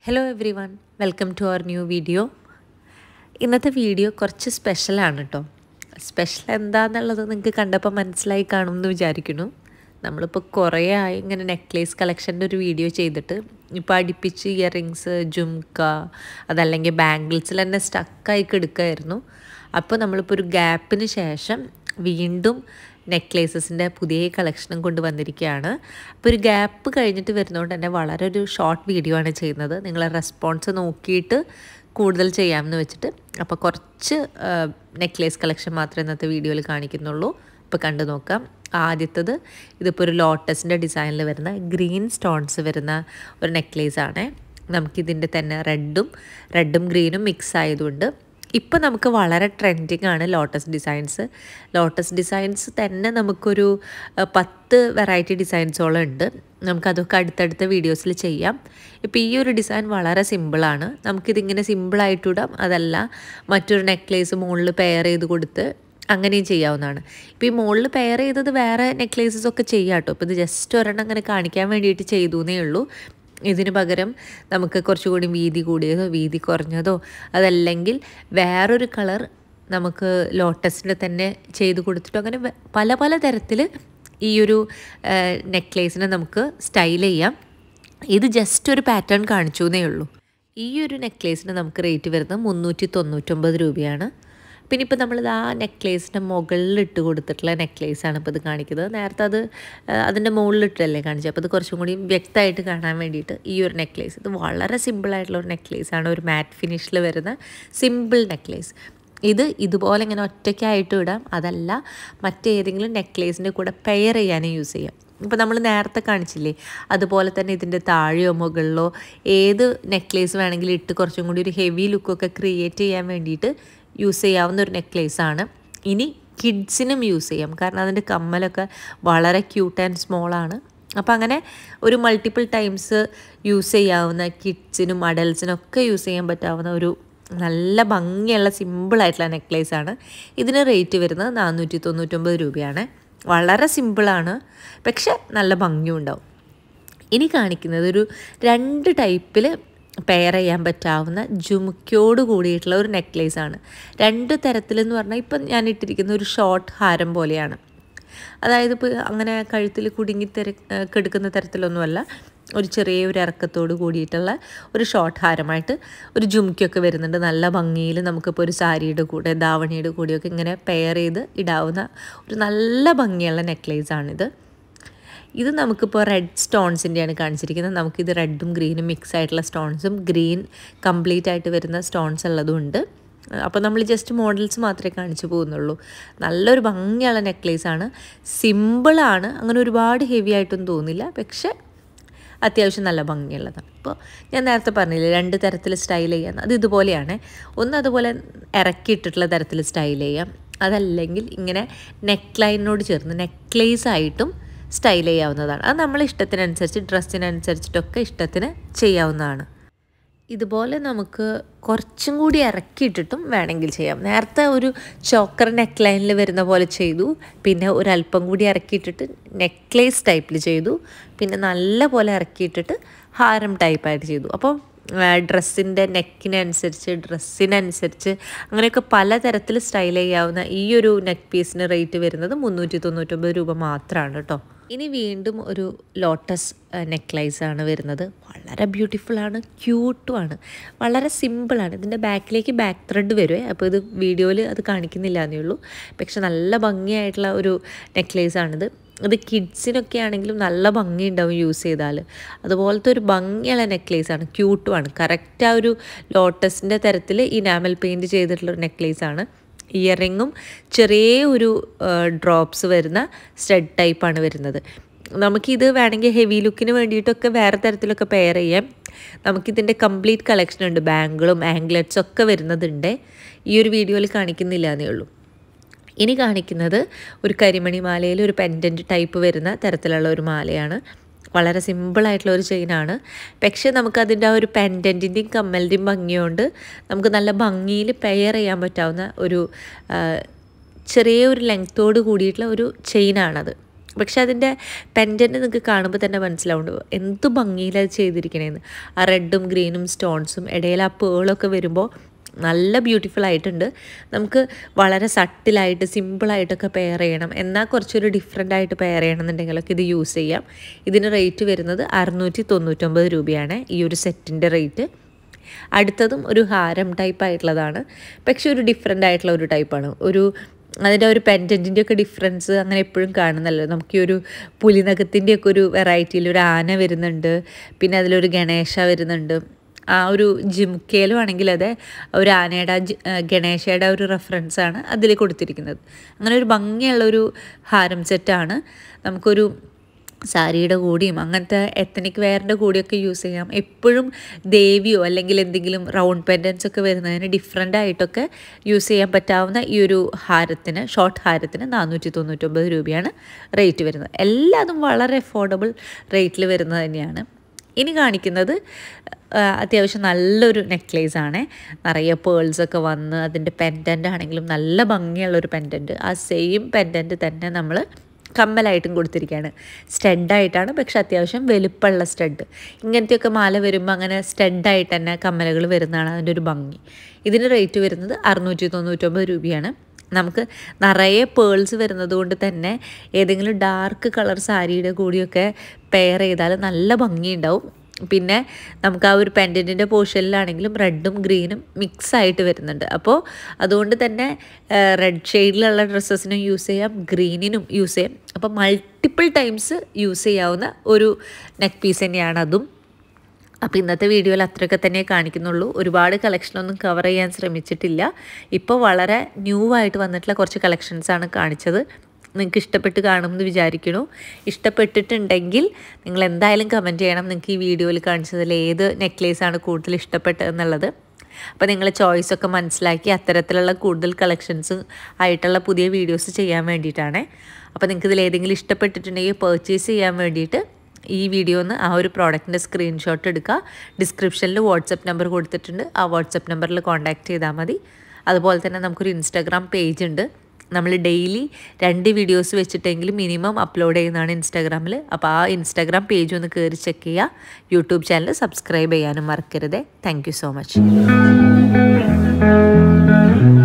hello everyone welcome to our new video ഇന്നത്തെ video കുറച്ച് സ്പെഷ്യലാണ് കേട്ടോ സ്പെഷ്യൽ എന്താണെന്നുള്ളത് നിങ്ങൾക്ക് കണ്ടപ്പോൾ മനസ്സിലായി കാണും എന്ന് വിചാരിക്കുന്നു നമ്മളിപ്പോൾ കുറേ ആയി ഇങ്ങനെ നെക്ലേസ് കളക്ഷൻ്റെ ഒരു വീഡിയോ ചെയ്തിട്ട് ഇപ്പോൾ അടുപ്പിച്ച് ഇയറിങ്സ് ജുംക്ക അതല്ലെങ്കിൽ ബാംഗിൾസിൽ തന്നെ സ്റ്റക്കായി കിടക്കുമായിരുന്നു അപ്പോൾ നമ്മളിപ്പോൾ ഒരു ഗ്യാപ്പിന് ശേഷം വീണ്ടും നെക്ലേസസിൻ്റെ പുതിയ കളക്ഷനും കൊണ്ടുവന്നിരിക്കുകയാണ് അപ്പോൾ ഒരു ഗ്യാപ്പ് കഴിഞ്ഞിട്ട് വരുന്നതുകൊണ്ട് തന്നെ വളരെ ഒരു ഷോർട്ട് വീഡിയോ ആണ് ചെയ്യുന്നത് നിങ്ങളെ റെസ്പോൺസ് നോക്കിയിട്ട് കൂടുതൽ ചെയ്യാമെന്ന് വെച്ചിട്ട് അപ്പോൾ കുറച്ച് നെക്ലേസ് കളക്ഷൻ മാത്രമേ ഇന്നത്തെ വീഡിയോയിൽ കാണിക്കുന്നുള്ളൂ ഇപ്പോൾ കണ്ടു നോക്കാം ആദ്യത്തത് ഇതിപ്പോൾ ഒരു ലോട്ടസിൻ്റെ ഡിസൈനിൽ വരുന്ന ഗ്രീൻ സ്റ്റോൺസ് വരുന്ന ഒരു നെക്ലേസ് ആണ് നമുക്കിതിൻ്റെ തന്നെ റെഡും റെഡും ഗ്രീനും മിക്സ് ആയതുകൊണ്ട് ഇപ്പം നമുക്ക് വളരെ ട്രെൻഡിങ് ആണ് ലോട്ടസ് ഡിസൈൻസ് ലോട്ടസ് ഡിസൈൻസ് തന്നെ നമുക്കൊരു പത്ത് വെറൈറ്റി ഡിസൈൻസോളം ഉണ്ട് നമുക്കതൊക്കെ അടുത്തടുത്ത വീഡിയോസിൽ ചെയ്യാം ഇപ്പോൾ ഈ ഒരു ഡിസൈൻ വളരെ സിമ്പിളാണ് നമുക്കിതിങ്ങനെ സിമ്പിളായിട്ട് ഇടാം അതല്ല മറ്റൊരു നെക്ലേസ് മുകളിൽ പെയർ ചെയ്ത് കൊടുത്ത് അങ്ങനെയും ചെയ്യാവുന്നതാണ് ഇപ്പോൾ ഈ മുകളിൽ പെയർ ചെയ്തത് വേറെ നെക്ലേസസ് ഒക്കെ ചെയ്യാം കേട്ടോ ഇപ്പോൾ ഇത് ജസ്റ്റ് ഒരെണ്ണം അങ്ങനെ കാണിക്കാൻ വേണ്ടിയിട്ട് ചെയ്തു എന്നേ ഉള്ളൂ ഇതിന് പകരം നമുക്ക് കുറച്ചുകൂടി വീതി കൂടിയതോ വീതി കുറഞ്ഞതോ അതല്ലെങ്കിൽ വേറൊരു കളർ നമുക്ക് ലോട്ടസിൻ്റെ തന്നെ ചെയ്ത് കൊടുത്തിട്ടോ അങ്ങനെ പല പല തരത്തിൽ ഈ ഒരു നെക്ലേസിനെ നമുക്ക് സ്റ്റൈൽ ചെയ്യാം ഇത് ജസ്റ്റ് ഒരു പാറ്റേൺ കാണിച്ചു എന്നേ ഉള്ളൂ ഈ ഒരു നെക്ലേസിന് നമുക്ക് റേറ്റ് വരുന്നത് മുന്നൂറ്റി തൊണ്ണൂറ്റൊമ്പത് രൂപയാണ് പിന്നെ ഇപ്പോൾ നമ്മളിത് ആ നെക്ലേസിൻ്റെ മുകളിൽ ഇട്ട് കൊടുത്തിട്ടുള്ള നെക്ലേസാണ് ഇപ്പോൾ ഇത് കാണിക്കുന്നത് നേരത്തെ അത് അതിൻ്റെ മുകളിലിട്ടല്ലേ കാണിച്ചത് അപ്പോൾ ഇത് കുറച്ചും കൂടി വ്യക്തമായിട്ട് കാണാൻ വേണ്ടിയിട്ട് ഈ ഒരു നെക്ലേസ് ഇത് വളരെ സിമ്പിളായിട്ടുള്ള ഒരു നെക്ലേസാണ് ഒരു മാറ്റ് ഫിനിഷിൽ വരുന്ന സിമ്പിൾ നെക്ലേസ് ഇത് ഇതുപോലെ ഇങ്ങനെ ഒറ്റയ്ക്കായിട്ട് ഇടാം അതല്ല മറ്റേതെങ്കിലും നെക്ലേസിൻ്റെ കൂടെ പെയർ ചെയ്യാനും യൂസ് ചെയ്യാം ഇപ്പോൾ നമ്മൾ നേരത്തെ കാണിച്ചില്ലേ അതുപോലെ തന്നെ ഇതിൻ്റെ താഴെയോ മുകളിലോ ഏത് നെക്ലേസ് വേണമെങ്കിലും ഇട്ട് കുറച്ചും കൂടി ഒരു ഹെവി ലുക്കൊക്കെ ക്രിയേറ്റ് ചെയ്യാൻ വേണ്ടിയിട്ട് യൂസ് ചെയ്യാവുന്ന ഒരു നെക്ലേസാണ് ഇനി കിഡ്സിനും യൂസ് ചെയ്യാം കാരണം അതിൻ്റെ കമ്മലൊക്കെ വളരെ ക്യൂട്ട് ആൻഡ് സ്മോളാണ് അപ്പോൾ അങ്ങനെ ഒരു മൾട്ടിപ്പിൾ ടൈംസ് യൂസ് ചെയ്യാവുന്ന കിഡ്സിനും അഡൽസിനും ഒക്കെ യൂസ് ചെയ്യാൻ പറ്റാവുന്ന ഒരു നല്ല ഭംഗിയുള്ള സിമ്പിളായിട്ടുള്ള നെക്ലേസാണ് ഇതിന് റേറ്റ് വരുന്നത് നാനൂറ്റി തൊണ്ണൂറ്റൊമ്പത് രൂപയാണ് വളരെ സിമ്പിളാണ് പക്ഷെ നല്ല ഭംഗിയും ഉണ്ടാവും ഇനി കാണിക്കുന്നത് ഒരു രണ്ട് ടൈപ്പിൽ പെയർ ചെയ്യാൻ പറ്റാവുന്ന ജുമുക്കയോട് കൂടിയിട്ടുള്ള ഒരു നെക്ലേസ് ആണ് രണ്ട് തരത്തിലെന്ന് പറഞ്ഞാൽ ഇപ്പം ഞാൻ ഇട്ടിരിക്കുന്ന ഒരു ഷോർട്ട് ഹാരം പോലെയാണ് അതായത് ഇപ്പോൾ അങ്ങനെ കഴുത്തിൽ കുടുങ്ങി തിര കെടുക്കുന്ന തരത്തിലൊന്നുമല്ല ഒരു ചെറിയ ഒരു ഇറക്കത്തോട് കൂടിയിട്ടുള്ള ഒരു ഷോർട്ട് ഹാരമായിട്ട് ഒരു ജുംക്കൊക്കെ വരുന്നുണ്ട് നല്ല ഭംഗിയിൽ നമുക്കിപ്പോൾ ഒരു സാരിയുടെ കൂടെ ധാവണിയുടെ കൂടെയൊക്കെ ഇങ്ങനെ പെയർ ചെയ്ത് ഇടാവുന്ന ഒരു നല്ല ഭംഗിയുള്ള നെക്ലേസാണിത് ഇത് നമുക്കിപ്പോൾ റെഡ് സ്റ്റോൺസിൻ്റെയാണ് കാണിച്ചിരിക്കുന്നത് നമുക്കിത് റെഡും ഗ്രീനും മിക്സ് ആയിട്ടുള്ള സ്റ്റോൺസും ഗ്രീൻ കംപ്ലീറ്റ് ആയിട്ട് വരുന്ന സ്റ്റോൺസ് ഉള്ളതുണ്ട് അപ്പോൾ നമ്മൾ ജസ്റ്റ് മോഡൽസ് മാത്രമേ കാണിച്ചു പോകുന്നുള്ളൂ നല്ലൊരു ഭംഗിയുള്ള നെക്ലേസാണ് സിമ്പിളാണ് അങ്ങനെ ഒരുപാട് ഹെവി ആയിട്ടൊന്നും തോന്നില്ല പക്ഷേ അത്യാവശ്യം നല്ല ഭംഗിയുള്ളതാണ് ഇപ്പോൾ ഞാൻ നേരത്തെ പറഞ്ഞില്ലേ രണ്ട് തരത്തിൽ സ്റ്റൈൽ ചെയ്യാം അത് ഇതുപോലെയാണ് ഒന്ന് അതുപോലെ ഇറക്കിയിട്ടിട്ടുള്ള തരത്തിൽ സ്റ്റൈൽ ചെയ്യാം അതല്ലെങ്കിൽ ഇങ്ങനെ നെക്ക് ലൈനിനോട് ചേർന്ന് നെക്ലേസ് ആയിട്ടും സ്റ്റൈൽ ചെയ്യാവുന്നതാണ് അത് നമ്മളെ ഇഷ്ടത്തിനനുസരിച്ച് ഡ്രസ്സിനനുസരിച്ചിട്ടൊക്കെ ഇഷ്ടത്തിന് ചെയ്യാവുന്നതാണ് ഇതുപോലെ നമുക്ക് കുറച്ചും കൂടി ഇറക്കിയിട്ടിട്ടും വേണമെങ്കിൽ ചെയ്യാം നേരത്തെ ഒരു ചോക്കർ നെക്ക് ലൈനിൽ വരുന്ന പോലെ ചെയ്തു പിന്നെ ഒരല്പം കൂടി ഇറക്കിയിട്ടിട്ട് നെക്ലേസ് ടൈപ്പിൽ ചെയ്തു പിന്നെ നല്ല പോലെ ഇറക്കിയിട്ടിട്ട് ഹാരം ടൈപ്പായിട്ട് ചെയ്തു അപ്പോൾ ഡ്രസ്സിൻ്റെ നെക്കിനനുസരിച്ച് ഡ്രസ്സിനനുസരിച്ച് അങ്ങനെയൊക്കെ പലതരത്തിൽ സ്റ്റൈൽ ചെയ്യാവുന്ന ഈ ഒരു നെക്ക് പീസിന് റേറ്റ് വരുന്നത് മുന്നൂറ്റി തൊണ്ണൂറ്റൊമ്പത് രൂപ മാത്രമാണ് കേട്ടോ ഇനി വീണ്ടും ഒരു ലോട്ടസ് നെക്ലൈസ് ആണ് വരുന്നത് വളരെ ബ്യൂട്ടിഫുള്ളാണ് ക്യൂട്ടുമാണ് വളരെ സിമ്പിളാണ് ഇതിൻ്റെ ബാക്കിലേക്ക് ബാക്ക് ത്രെഡ് വരുമേ അപ്പോൾ ഇത് വീഡിയോയിൽ അത് കാണിക്കുന്നില്ല എന്നേ ഉള്ളൂ പക്ഷെ നല്ല ഭംഗിയായിട്ടുള്ള ഒരു നെക്ലേസ് ആണിത് ഇത് കിഡ്സിനൊക്കെ ആണെങ്കിലും നല്ല ഭംഗി ഉണ്ടാവും യൂസ് ചെയ്താൽ അതുപോലത്തെ ഒരു ഭംഗിയുള്ള നെക്ലേസാണ് ക്യൂട്ടുമാണ് കറക്റ്റ് ആ ഒരു ലോട്ടസിൻ്റെ തരത്തിൽ ഇനാമൽ പെയിൻറ്റ് ചെയ്തിട്ടുള്ള ഒരു നെക്ലേസാണ് ഇയറിങ്ങും ചെറിയ ഒരു ഡ്രോപ്സ് വരുന്ന സ്റ്റഡ് ടൈപ്പാണ് വരുന്നത് നമുക്കിത് വേണമെങ്കിൽ ഹെവി ലുക്കിന് വേണ്ടിയിട്ടൊക്കെ വേറെ തരത്തിലൊക്കെ പെയർ ചെയ്യാം നമുക്കിതിൻ്റെ കംപ്ലീറ്റ് കളക്ഷൻ ഉണ്ട് ബാങ്കിളും ആംഗ്ലറ്റ്സും ഒക്കെ വരുന്നതുണ്ട് ഈ ഒരു വീഡിയോയിൽ കാണിക്കുന്നില്ല എന്നേ ഉള്ളൂ ഇനി കാണിക്കുന്നത് ഒരു കരിമണി മാലയിൽ ഒരു പെൻഡൻറ്റ് ടൈപ്പ് വരുന്ന തരത്തിലുള്ള ഒരു മാലയാണ് വളരെ സിമ്പിളായിട്ടുള്ള ഒരു ചെയിനാണ് പക്ഷേ നമുക്കതിൻ്റെ ആ ഒരു പെൻഡൻറ്റിൻ്റെയും കമ്മലിൻ്റെയും ഭംഗിയുണ്ട് നമുക്ക് നല്ല ഭംഗിയിൽ പെയർ ചെയ്യാൻ പറ്റാവുന്ന ഒരു ചെറിയ ഒരു ലെങ്ത്തോട് കൂടിയിട്ടുള്ള ഒരു ചെയിനാണത് പക്ഷെ അതിൻ്റെ പെൻഡൻറ്റ് നിങ്ങൾക്ക് കാണുമ്പോൾ തന്നെ മനസ്സിലാവുന്നുണ്ട് എന്ത് ഭംഗിയിലാണ് ചെയ്തിരിക്കണേന്ന് ആ റെഡും ഗ്രീനും സ്റ്റോൺസും ഇടയിൽ ആ പേളൊക്കെ വരുമ്പോൾ നല്ല ബ്യൂട്ടിഫുൾ ആയിട്ടുണ്ട് നമുക്ക് വളരെ സട്ടിലായിട്ട് സിമ്പിളായിട്ടൊക്കെ പെയർ ചെയ്യണം എന്നാൽ കുറച്ചൊരു ഡിഫറെൻ്റ് ആയിട്ട് പെയർ ചെയ്യണമെന്നുണ്ടെങ്കിലൊക്കെ ഇത് യൂസ് ചെയ്യാം ഇതിന് റേറ്റ് വരുന്നത് അറുന്നൂറ്റി തൊണ്ണൂറ്റൊമ്പത് രൂപയാണ് ഈ ഒരു സെറ്റിൻ്റെ റേറ്റ് അടുത്തതും ഒരു ഹാരം ടൈപ്പ് ആയിട്ടുള്ളതാണ് പക്ഷെ ഒരു ഡിഫറെൻ്റ് ആയിട്ടുള്ള ഒരു ടൈപ്പാണ് ഒരു അതിൻ്റെ ഒരു പെൻറ്റൻറ്റിൻ്റെ ഒക്കെ ഡിഫറൻസ് അങ്ങനെ എപ്പോഴും കാണുന്നല്ലോ നമുക്ക് ഈ ഒരു പുലിനഖത്തിൻ്റെ ഒക്കെ ഒരു വെറൈറ്റിയിൽ ഒരു ആന വരുന്നുണ്ട് പിന്നെ അതിലൊരു ഗണേശ വരുന്നുണ്ട് ആ ഒരു ജിംക്കേലും ആണെങ്കിൽ അതെ ഒരു ആനയുടെ ജി- ആ, ഗണേശയുടെ ഒരു റെഫറൻസാണ് അതിൽ കൊടുത്തിരിക്കുന്നത് അങ്ങനെ ഒരു ഭംഗിയുള്ള ഒരു ഹാരം സെറ്റാണ് നമുക്കൊരു സാരിയുടെ കൂടിയും അങ്ങനത്തെ എത്തനിക് വെയറിൻ്റെ കൂടിയൊക്കെ യൂസ് ചെയ്യാം എപ്പോഴും ദേവിയോ അല്ലെങ്കിൽ എന്തെങ്കിലും റൗണ്ട് പെൻഡൻസ് ഒക്കെ വരുന്നതിന് ഡിഫറെൻ്റ് ആയിട്ടൊക്കെ യൂസ് ചെയ്യാൻ പറ്റാവുന്ന ഈ ഒരു ഹാരത്തിന് ഷോർട്ട് ഹാരത്തിന് നാനൂറ്റി തൊണ്ണൂറ്റൊമ്പത് രൂപയാണ് റേറ്റ് വരുന്നത് എല്ലാതും വളരെ അഫോർഡബിൾ റേറ്റിൽ വരുന്നത് തന്നെയാണ് ഇനി കാണിക്കുന്നത് ആ, അത്യാവശ്യം നല്ലൊരു നെക്ലേസ് ആണ് നിറയെ പേൾസൊക്കെ വന്ന് അതിൻ്റെ പെൻഡൻ്റ് ആണെങ്കിലും നല്ല ഭംഗിയുള്ളൊരു പെൻഡൻറ്റ് ആ സെയിം പെൻഡൻറ്റ് തന്നെ നമ്മൾ കമ്മലായിട്ടും കൊടുത്തിരിക്കുകയാണ് സ്റ്റഡായിട്ടാണ് പക്ഷെ അത്യാവശ്യം വലുപ്പമുള്ള സ്റ്റഡ് ഇങ്ങനത്തെയൊക്കെ മാല വരുമ്പോൾ അങ്ങനെ സ്റ്റഡായിട്ട് തന്നെ കമ്മലുകൾ വരുന്നതാണ് അതിൻ്റെ ഒരു ഭംഗി ഇതിന് റേറ്റ് വരുന്നത് അറുന്നൂറ്റി തൊണ്ണൂറ്റൊമ്പത് രൂപയാണ് നമുക്ക് നിറയെ പേൾസ് വരുന്നത് കൊണ്ട് തന്നെ ഏതെങ്കിലും ഡാർക്ക് കളർ സാരിയുടെ കൂടിയൊക്കെ പെയർ ചെയ്താൽ നല്ല ഭംഗിയുണ്ടാവും പിന്നെ നമുക്ക് ആ ഒരു പെൻഡൻറ്റിൻ്റെ പോർഷനിലാണെങ്കിലും റെഡും ഗ്രീനും മിക്സ് ആയിട്ട് വരുന്നുണ്ട് അപ്പോൾ അതുകൊണ്ട് തന്നെ റെഡ് ഷെയ്ഡിലുള്ള ഡ്രസ്സസിനും യൂസ് ചെയ്യാം ഗ്രീനിനും യൂസ് ചെയ്യാം അപ്പോൾ മൾട്ടിപ്പിൾ ടൈംസ് യൂസ് ചെയ്യാവുന്ന ഒരു നെക്ക് പീസ് തന്നെയാണ് അതും അപ്പോൾ ഇന്നത്തെ വീഡിയോയിൽ അത്രയൊക്കെ തന്നെ കാണിക്കുന്നുള്ളൂ ഒരുപാട് കളക്ഷനൊന്നും കവർ ചെയ്യാൻ ശ്രമിച്ചിട്ടില്ല ഇപ്പോൾ വളരെ ന്യൂ ആയിട്ട് വന്നിട്ടുള്ള കുറച്ച് കളക്ഷൻസാണ് കാണിച്ചത് നിങ്ങൾക്ക് ഇഷ്ടപ്പെട്ട് കാണുമെന്ന് വിചാരിക്കുന്നു ഇഷ്ടപ്പെട്ടിട്ടുണ്ടെങ്കിൽ നിങ്ങൾ എന്തായാലും കമൻറ്റ് ചെയ്യണം നിങ്ങൾക്ക് ഈ വീഡിയോയിൽ കാണിച്ചതിൽ ഏത് നെക്ലേസാണ് കൂടുതൽ ഇഷ്ടപ്പെട്ടത് എന്നുള്ളത് അപ്പോൾ നിങ്ങൾ ചോയ്സൊക്കെ മനസ്സിലാക്കി അത്തരത്തിലുള്ള കൂടുതൽ കളക്ഷൻസ് ആയിട്ടുള്ള പുതിയ വീഡിയോസ് ചെയ്യാൻ വേണ്ടിയിട്ടാണ് അപ്പോൾ നിങ്ങൾക്ക് ഇതിൽ ഏതെങ്കിലും ഇഷ്ടപ്പെട്ടിട്ടുണ്ടെങ്കിൽ പർച്ചേസ് ചെയ്യാൻ വേണ്ടിയിട്ട് ഈ വീഡിയോന്ന് ആ ഒരു പ്രോഡക്റ്റിൻ്റെ സ്ക്രീൻഷോട്ട് എടുക്കുക ഡിസ്ക്രിപ്ഷനിൽ വാട്സപ്പ് നമ്പർ കൊടുത്തിട്ടുണ്ട് ആ വാട്സപ്പ് നമ്പറിൽ കോൺടാക്റ്റ് ചെയ്താൽ മതി അതുപോലെ തന്നെ നമുക്കൊരു ഇൻസ്റ്റാഗ്രാം പേജ് ഉണ്ട് നമ്മൾ ഡെയിലി രണ്ട് വീഡിയോസ് വെച്ചിട്ടെങ്കിലും മിനിമം അപ്ലോഡ് ചെയ്യുന്നതാണ് ഇൻസ്റ്റാഗ്രാമിൽ അപ്പോൾ ആ ഇൻസ്റ്റാഗ്രാം പേജ് ഒന്ന് കയറി ചെക്ക് ചെയ്യുക യൂട്യൂബ് ചാനൽ സബ്സ്ക്രൈബ് ചെയ്യാനും മറക്കരുത് താങ്ക് യു സോ മച്ച്